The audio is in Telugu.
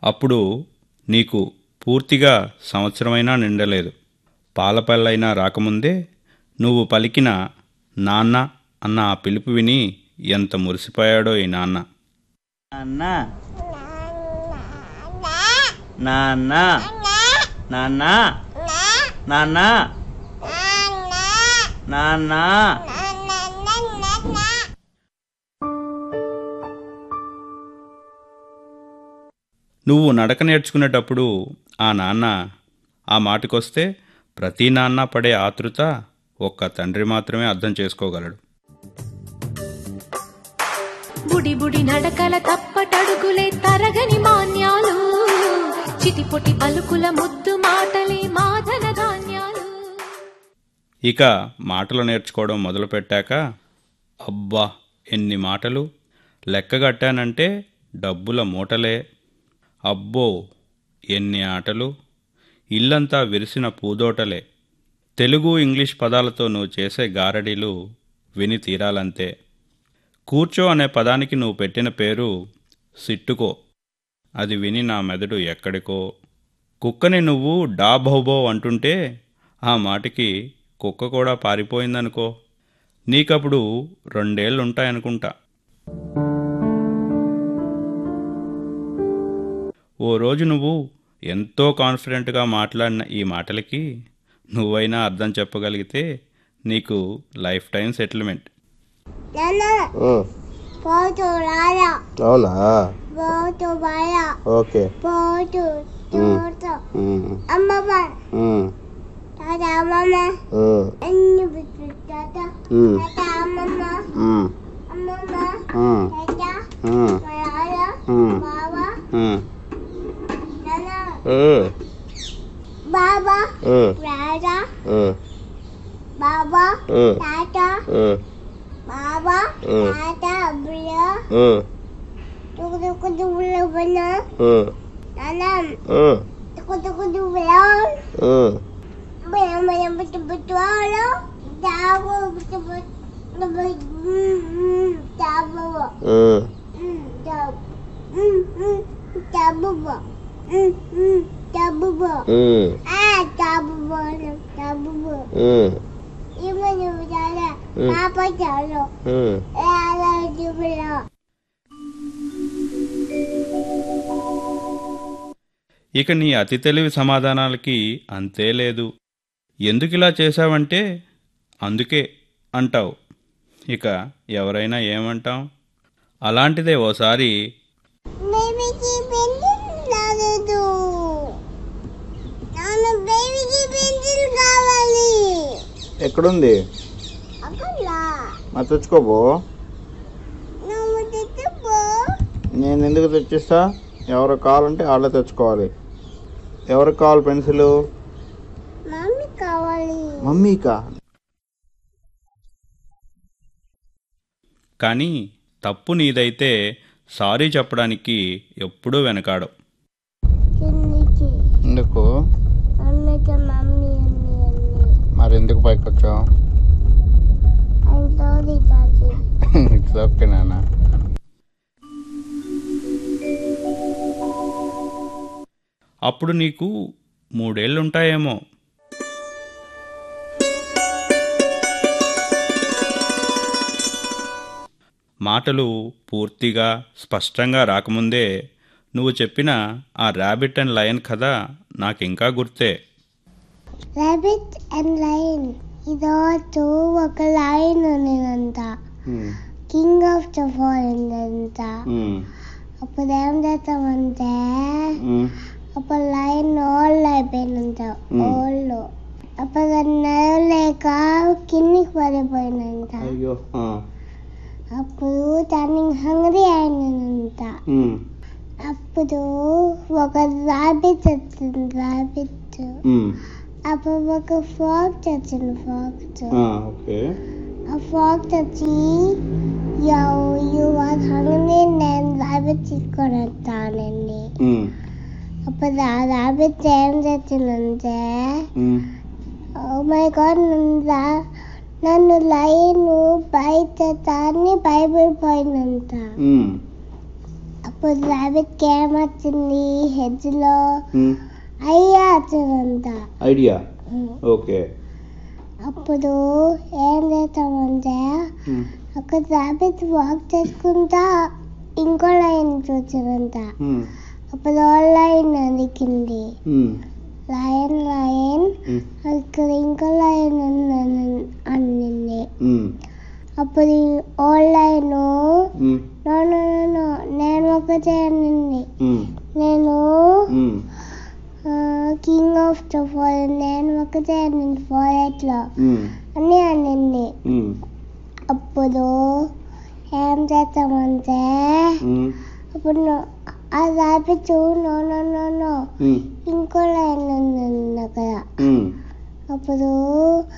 అప్పుడు నీకు పూర్తిగా సంవత్సరమైనా నిండలేదు పాలపల్లైనా రాకముందే నువ్వు పలికిన నాన్న అన్న ఆ పిలుపు విని ఎంత మురిసిపోయాడో ఈ నాన్న నాన్న నాన్న నాన్న నాన్న నాన్న నువ్వు నడక నేర్చుకునేటప్పుడు ఆ నాన్న ఆ మాటకొస్తే ప్రతి నాన్న పడే ఆతృత ఒక్క తండ్రి మాత్రమే అర్థం చేసుకోగలడు బుడి బుడి నడకల తప్పటడుగులే తరగని మాన్యాలు చిటిపొటి పలుకుల ముద్దు మాటలే మాధన ధాన్యాలు ఇక మాటలు నేర్చుకోవడం మొదలుపెట్టాక అబ్బా ఎన్ని మాటలు లెక్కగట్టానంటే డబ్బుల మూటలే అబ్బో ఎన్ని ఆటలు ఇల్లంతా విరిసిన పూదోటలే తెలుగు ఇంగ్లీష్ పదాలతో నువ్వు చేసే గారడీలు విని తీరాలంతే కూర్చో అనే పదానికి నువ్వు పెట్టిన పేరు సిట్టుకో అది విని నా మెదడు ఎక్కడికో కుక్కని నువ్వు డా బహుబో అంటుంటే ఆ మాటకి కుక్క కూడా పారిపోయిందనుకో నీకప్పుడు రెండేళ్ళు ఉంటాయనుకుంటా ఓ రోజు నువ్వు ఎంతో కాన్ఫిడెంట్గా మాట్లాడిన ఈ మాటలకి నువ్వైనా అర్థం చెప్పగలిగితే నీకు లైఫ్ టైం సెటిల్మెంట్ ఉమ్, పోతు రారా అవునా పోతు బారా ఓకే పోతు తోట ఉమ్, అమ్మమ్మ ఉమ్, తాత అమ్మమ్మ ఉమ్, అన్ని బిడ్డ తాత ఉమ్, తాత అమ్మమ్మ ఉమ్, అమ్మమ్మ ఉమ్, తాత ఉమ్, రారా ఉమ్, బాబా ఉమ్, నాన్న ఉమ్, బాబా ఉమ్, రారా ఉమ్, బాబా ఉమ్, తాత ఉమ్, బాబా ఉమ్. తాత బుల్ల ఉమ్, తుకు తుకు తుకుల బుల్ల ఉమ్, నాన్న ఉమ్, తుకు తుకు తుకుల ఉమ్, Bem, bem, muito, muito, olha. Tá bom, muito, muito, muito, tá bom. ఉమ్, Hum, tá, hum, hum, tá bom. Hum, hum, tá bom. ఉమ్, Ah, tá bom, tá bom. ఉమ్, E mana berjalan, Hmm. apa jalan? ఉమ్. Eh, ada di belah. ఇక నీ అతి తెలివి సమాధానాలకి అంతే లేదు ఎందుకిలా చేశావంటే అందుకే అంటావు ఇక ఎవరైనా ఏమంటాం అలాంటిదే ఓసారి బేబీకి పెన్సిల్ రాలేదు నాన్న బేబీకి పెన్సిల్ కావాలి ఎక్కడుంది అక్కడ మరి తెచ్చుకోబో నువ్వు తెచ్చుకో నేను ఎందుకు తెచ్చిస్తా ఎవరు కావాలంటే వాళ్ళే తెచ్చుకోవాలి ఎవరికి కావాలి పెన్సిల్ మమ్మీ కావాలి మమ్మీకా కానీ తప్పు నీదైతే సారీ చెప్పడానికి ఎప్పుడూ వెనకాడు కిందికి ఎందుకు అన్నకి మమ్మీ అన్ని అన్ని మరి ఎందుకు పైకి వచ్చావు ఐమ్ సారీ తాచి ఇట్స్ ఓకే నాన్న అప్పుడు నీకు మూడేళ్లుంటాయేమో మాటలు పూర్తిగా స్పష్టంగా రాకముందే నువ్వు చెప్పిన ఆ ర్యాబిట్ అండ్ లయన్ కథ నాకింకా గుర్తే రాబిట్ అండ్ లైన్ ఇదోటు ఒక లైన్ ఉన్నదంట కింగ్ ఆఫ్ ద ఫారెన్ అంట అప్పుడు ఏం చేస్తామంటే అప్పుడు లైన్ ఓల్డ్ అయిపోయినంత ఓల్డ్ అప్పుడు నెలలేక కిందికి పడిపోయినంత అయ్యో అప్పుడు టర్నింగ్ హంగ్రీ అయినంత అప్పుడు ఒక రాబిట్ వచ్చింది రాబిట్ అప్పుడు ఒక ఫాక్స్ వచ్చింది ఫాక్స్ ఓకే ఆ ఫాక్స్ వచ్చి యూ యూ ఆర్ హంగ్రీ నేను రాబిట్ తీసుకొని వస్తానండి అప్పుడు ఆ రాబిట్ ఏం చేసిందంటే ఓ మై గాడ్ నన్ను రా- నన్ను లైన్ బయట తాన్ని భయపడిపోయినంత అప్పుడు రాబిట్కి ఏమొచ్చింది హెడ్జ్లో ఉమ్, అయ్యా వచ్చిందంట ఐడియా ఓకే అప్పుడు ఏం చేస్తామంటే ఉమ్, ఒక రాబిట్ వాక్ చేసుకుంటా ఇంకో లైన్ చూసిందంట ఉమ్, అప్పుడు ఆ లైన్ అదికింది ఉమ్, లయన్ లయన్ ఉమ్, ఇక్కడ ఇంకో లైన్ ఉందని అన్నింది ఉమ్, అప్పుడు ఓ లైన్ ఉమ్, నో నో నో నో నేను ఒకటే అనింది ఉమ్, నేను ఉమ్, కింగ్ ఆఫ్ ద ఫారెన్ నేను ఒకటే అనింది ఫారెస్ట్లో ఉమ్, అని అనింది ఉమ్, అప్పుడు ఏం చేస్తామంటే ఉమ్, అప్పుడు నో- ఆ rabbit no no no no ఉమ్, ఇంకో లైన్ ఉంది అక్కడ ఉమ్. అప్పుడు